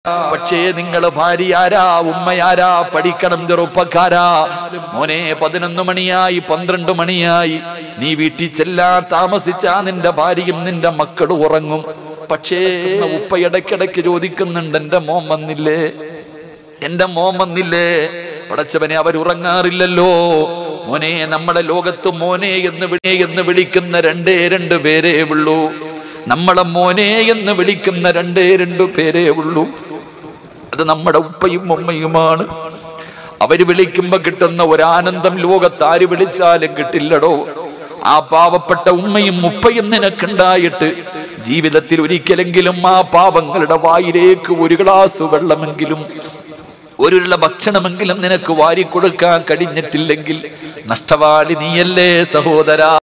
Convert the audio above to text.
പക്ഷേ നിങ്ങൾ ഭാര്യ ആരാ ഉമ്മയാരാ പഠിക്കണം ചെറുപ്പക്കാരാ മോനെ പതിനൊന്ന് മണിയായി പന്ത്രണ്ട് മണിയായി നീ വീട്ടിൽ ചെല്ലാ താമസിച്ചാ നിന്റെ ഭാര്യയും നിന്റെ മക്കളും ഉറങ്ങും പക്ഷേ ഉപ്പ ഇടയ്ക്കിടയ്ക്ക് ചോദിക്കുന്നുണ്ട് എന്റെ മോൻ വന്നില്ലേ എന്റെ മോൻ വന്നില്ലേ പടച്ചവനെ അവരുറങ്ങാറില്ലല്ലോ മോനെ നമ്മളെ ലോകത്ത് മോനെ എന്ന് വിളി എന്ന് വിളിക്കുന്ന രണ്ടേ രണ്ട് പേരേ ഉള്ളൂ നമ്മളെ മോനെ എന്ന് വിളിക്കുന്ന രണ്ടേ രണ്ടു പേരേ ഉള്ളൂ അത് നമ്മുടെ ഉപ്പയും ഉമ്മയുമാണ് അവര് വിളിക്കുമ്പോ കിട്ടുന്ന ഒരാനന്ദം ലോകത്ത് ആര് വിളിച്ചാലും കിട്ടില്ലടോ ആ പാവപ്പെട്ട ഉമ്മയും ഉപ്പയും നിനക്കുണ്ടായിട്ട് ജീവിതത്തിൽ ഒരിക്കലെങ്കിലും ആ പാവങ്ങളുടെ വായിലേക്ക് ഒരു ഗ്ലാസ് വെള്ളമെങ്കിലും ഒരുള്ള ഭക്ഷണമെങ്കിലും നിനക്ക് വാരിക്കൊടുക്കാൻ കഴിഞ്ഞിട്ടില്ലെങ്കിൽ നഷ്ടവാളി നീയല്ലേ സഹോദരാ